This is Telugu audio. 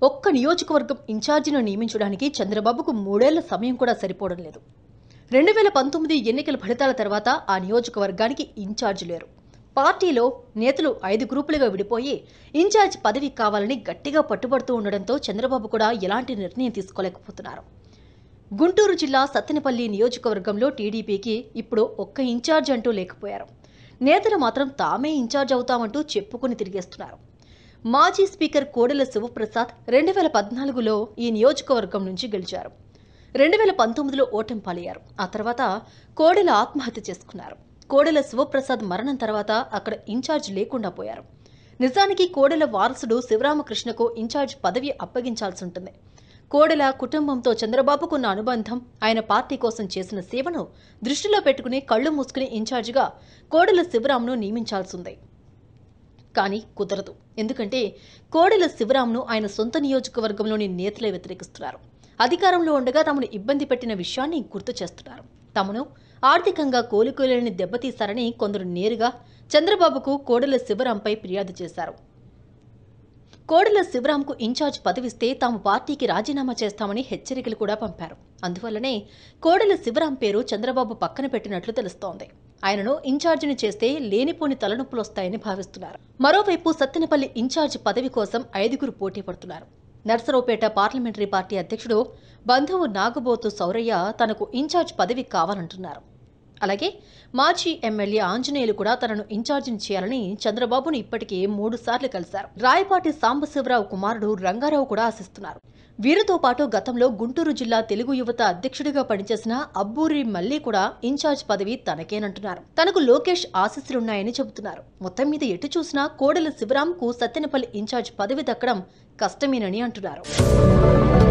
ఒక్క నియోజకవర్గం ఇన్ఛార్జిను నియమించడానికి చంద్రబాబుకు మూడేళ్ల సమయం కూడా సరిపోవడం లేదు రెండు వేల పంతొమ్మిది ఎన్నికల ఫలితాల తర్వాత ఆ నియోజకవర్గానికి ఇన్ఛార్జ్ లేరు పార్టీలో నేతలు ఐదు గ్రూపులుగా విడిపోయి ఇన్ఛార్జ్ పదవి కావాలని గట్టిగా పట్టుబడుతూ ఉండడంతో చంద్రబాబు కూడా ఎలాంటి నిర్ణయం తీసుకోలేకపోతున్నారు గుంటూరు జిల్లా సత్తెనపల్లి నియోజకవర్గంలో టీడీపీకి ఇప్పుడు ఒక్క ఇన్ఛార్జ్ అంటూ లేకపోయారు నేతలు మాత్రం తామే ఇన్ఛార్జ్ అవుతామంటూ చెప్పుకుని తిరిగేస్తున్నారు మాజీ స్పీకర్ కోడెల శివప్రసాద్ రెండు వేల పద్నాలుగులో ఈ నియోజకవర్గం నుంచి గెలిచారు రెండు వేల పంతొమ్మిదిలో ఓటమి పాలయ్యారు ఆ తర్వాత కోడెల ఆత్మహత్య చేసుకున్నారు కోడెల శివప్రసాద్ మరణం తర్వాత అక్కడ ఇన్ఛార్జ్ లేకుండా పోయారు నిజానికి కోడెల వారసుడు శివరామకృష్ణకు ఇన్ఛార్జ్ పదవి అప్పగించాల్సి ఉంటుంది కోడెల కుటుంబంతో చంద్రబాబుకున్న అనుబంధం ఆయన పార్టీ కోసం చేసిన సేవను దృష్టిలో పెట్టుకుని కళ్ళు మూసుకుని ఇన్ఛార్జిగా కోడెల శివరాంను నియమించాల్సిందే కానీ కుదరదు ఎందుకంటే కోడెల శివరాంను ఆయన సొంత నియోజకవర్గంలోని నేతలే వ్యతిరేకిస్తున్నారు అధికారంలో ఉండగా తమను ఇబ్బంది పెట్టిన విషయాన్ని గుర్తు చేస్తున్నారు తమను ఆర్థికంగా కోలుకోలేని దెబ్బతీశారని కొందరు నేరుగా చంద్రబాబుకు కోడెల శివరాంపై ఫిర్యాదు చేశారు కోడెల శివరాంకు ఇన్ఛార్జ్ పదవిస్తే తాము పార్టీకి రాజీనామా చేస్తామని హెచ్చరికలు కూడా పంపారు అందువల్లనే కోడెల శివరాం పేరు చంద్రబాబు పక్కన పెట్టినట్లు తెలుస్తోంది ఆయనను ఇన్ఛార్జిని చేస్తే లేనిపోని తలనొప్పులు వస్తాయని భావిస్తున్నారు మరోవైపు సత్తెనపల్లి ఇన్ఛార్జ్ పదవి కోసం ఐదుగురు పోటీ పడుతున్నారు నర్సరావుపేట పార్లమెంటరీ పార్టీ అధ్యక్షుడు బంధువు నాగబోతు సౌరయ్య తనకు ఇన్ఛార్జ్ పదవి కావాలంటున్నారు అలాగే మాజీ ఎమ్మెల్యే ఆంజనేయులు కూడా తనను ఇన్ఛార్జిని చేయాలని చంద్రబాబును ఇప్పటికే మూడు సార్లు కలిశారు రాయపాటి సాంబశివరావు కుమారుడు రంగారావు కూడా ఆశిస్తున్నారు వీరితో పాటు గతంలో గుంటూరు జిల్లా తెలుగు యువత అధ్యక్షుడిగా పనిచేసిన అబ్బూరి మళ్లీ కూడా ఇన్ఛార్జ్ పదవి తనకేనంటున్నారు తనకు లోకేష్ ఆశీస్సులున్నాయని చెబుతున్నారు మొత్తం మీద ఎటు చూసినా కోడెల శివరాంకు సత్తెనపల్లి ఇన్ఛార్జ్ పదవి దక్కడం కష్టమేనని అంటున్నారు